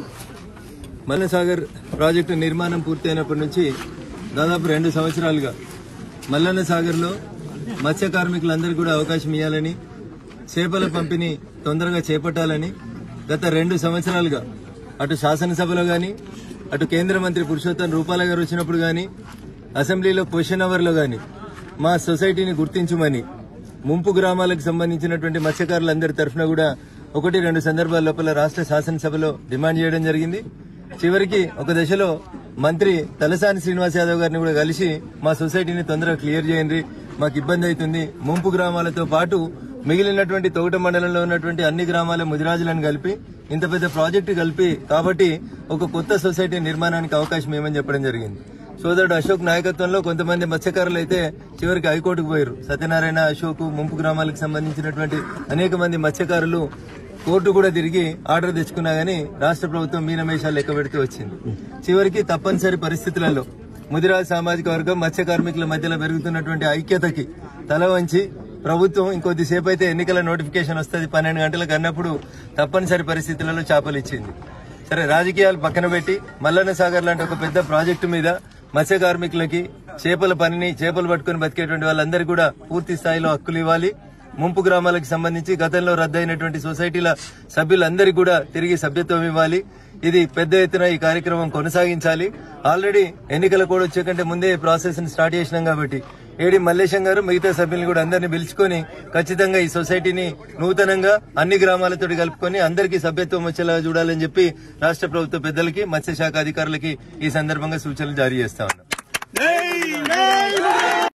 మల్లసాగర్ project నిర్మాణం పూర్తయినప్పటి నుంచి దాదాపు రెండు సంవత్సరాలుగా మల్లన్న సాగర్లో మత్స్య కార్మికులందరికీ కూడా అవకాశం ఇవ్వాలని చేపల పంపిణీ తొందరగా చేపట్టాలని గత రెండు సంవత్సరాలుగా అటు శాసనసభలో గాని అటు కేంద్ర మంత్రి పురుషోత్తం రూపాల గారు వచ్చినప్పుడు గాని అసెంబ్లీలో క్వశ్చన్ అవర్లో గాని మా సొసైటీని గుర్తించమని ముంపు గ్రామాలకు సంబంధించినటువంటి మత్స్యకారులందరి తరఫున కూడా ఒకటి రెండు సందర్భాల లోపల రాష్ట్ర శాసనసభలో డిమాండ్ చేయడం జరిగింది చివరికి ఒక దశలో మంత్రి తలసాని శ్రీనివాస్ యాదవ్ గారిని కూడా కలిసి మా సొసైటీని తొందరగా క్లియర్ చేయండి మాకు ఇబ్బంది అవుతుంది ముంపు గ్రామాలతో పాటు మిగిలినటువంటి తోట మండలంలో ఉన్నటువంటి అన్ని గ్రామాల ముదిరాజులను కలిపి ఇంత పెద్ద ప్రాజెక్టు కలిపి కాబట్టి ఒక కొత్త సొసైటీ నిర్మాణానికి అవకాశం ఏమని చెప్పడం జరిగింది సోదరుడు అశోక్ నాయకత్వంలో కొంతమంది మత్స్యకారులు అయితే చివరికి హైకోర్టుకు పోయారు సత్యనారాయణ అశోక్ ముంపు గ్రామాలకు సంబంధించినటువంటి అనేక మంది మత్స్యకారులు కోర్టు కూడా తిరిగి ఆర్డర్ తెచ్చుకున్నా గానీ రాష్ట్ర ప్రభుత్వం మీనమేషాలు లెక్క పెడుతూ వచ్చింది చివరికి తప్పనిసరి పరిస్థితులలో ముదిరాజ్ సామాజిక వర్గం మత్స్య కార్మికుల మధ్యలో పెరుగుతున్నటువంటి ఐక్యతకి తల వంచి ప్రభుత్వం ఇంకొద్దిసేపు అయితే ఎన్నికల నోటిఫికేషన్ వస్తుంది పన్నెండు గంటలకు అన్నప్పుడు తప్పనిసరి పరిస్థితులలో చేపలు ఇచ్చింది సరే రాజకీయాలు పక్కన పెట్టి మల్లన్న సాగర్ లాంటి ఒక పెద్ద ప్రాజెక్టు మీద మత్స్య కార్మికులకి చేపల పనిని చేపలు పట్టుకుని బతికేటువంటి వాళ్ళందరికీ కూడా పూర్తి స్థాయిలో హక్కులు ఇవ్వాలి ముంపు గ్రామాలకు సంబంధించి గతంలో రద్దయినటువంటి సొసైటీల సభ్యులందరికీ కూడా తిరిగి సభ్యత్వం ఇవ్వాలి ఇది పెద్ద ఎత్తున ఈ కార్యక్రమం కొనసాగించాలి ఆల్రెడీ ఎన్నికల కూడా వచ్చే కంటే ముందే ప్రాసెస్ ని స్టార్ట్ చేసినాం కాబట్టి ఏడి మల్లేశం గారు మిగతా సభ్యులను కూడా అందరినీ పిలుచుకొని ఖచ్చితంగా ఈ సొసైటీని నూతనంగా అన్ని గ్రామాలతో కలుపుకొని అందరికీ సభ్యత్వం వచ్చేలా చూడాలని చెప్పి రాష్ట్ర ప్రభుత్వ పెద్దలకి మత్స్యశాఖ అధికారులకి ఈ సందర్భంగా సూచనలు జారీ చేస్తా ఉన్నాం